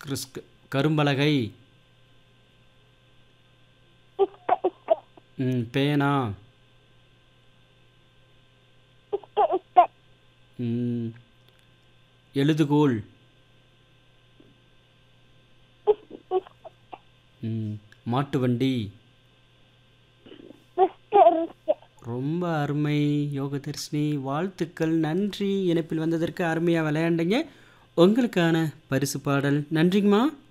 கிறிஸ்க் கரும்பலகை இஸ்க இஸ்க ம் பேனா இஸ்க இஸ்க ம் எழுதுகோல் இஸ் இஸ் ம் மாட்டு வண்டி ரிஸ்க ரிஸ்க ரொம்ப அருமை யோகதர்ஷினி வாழ்த்துக்கள் நன்றி இணைப்பில் வந்ததற்கு அருமையாக விளையாண்டீங்க உங்களுக்கான பரிசு பாடல் நன்றிங்கம்மா